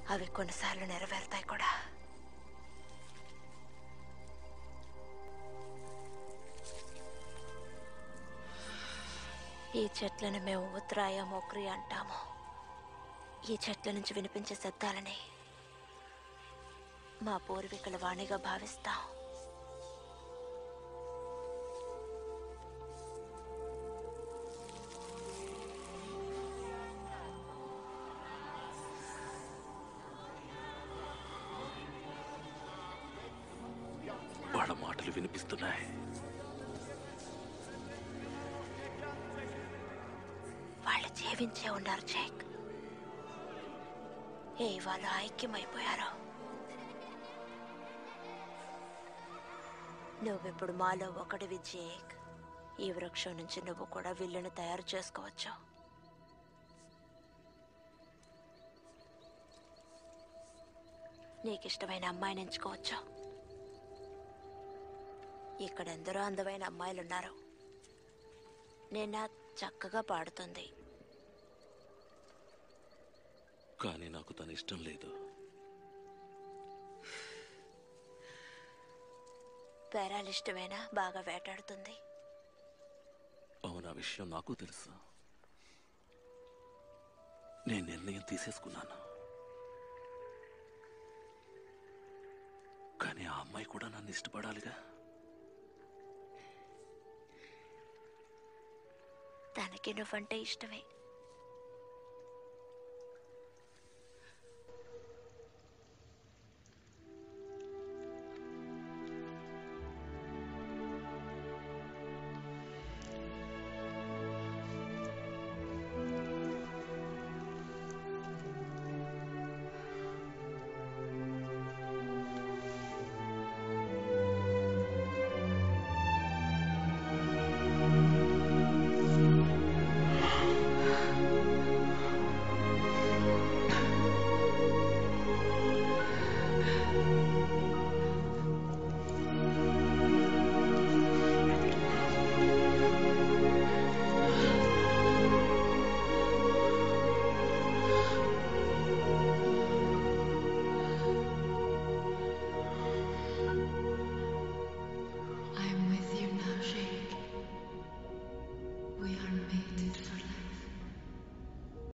అవి కొన్నిసార్లు నెరవేరుతాయి కూడా ఈ చెట్లను మేము ఉత్తరాయ మోక్రి అంటాము ఈ చెట్ల నుంచి వినిపించే శబ్దాలని మా పూర్వీకుల వాణిగా భావిస్తాం వాళ్ళ మాటలు వినిపిస్తున్నాయి వాళ్ళు జీవించే ఉన్నారు జేక్ ఏ వాళ్ళు ఐక్యమైపోయారు నువ్విప్పుడు మాలో ఒకటివి జేక్ ఈ వృక్షం నుంచి నువ్వు కూడా విల్లును తయారు చేసుకోవచ్చు నీకిష్టమైన అమ్మాయిని ఎంచుకోవచ్చు ఇక్కడ ఎందరో అందమైన అమ్మాయిలున్నారు నేను చక్కగా పాడుతుంది కానీ నాకు తన ఇష్టం లేదు పేరాలు ఇష్టమేనా బాగా వేటాడుతుంది అవునా విషయం నాకు తెలుసు నేను నిర్ణయం తీసేసుకున్నాను కానీ ఆ అమ్మాయి కూడా నన్ను ఇష్టపడాలిగా తనకి నువ్వంటే ఇష్టమే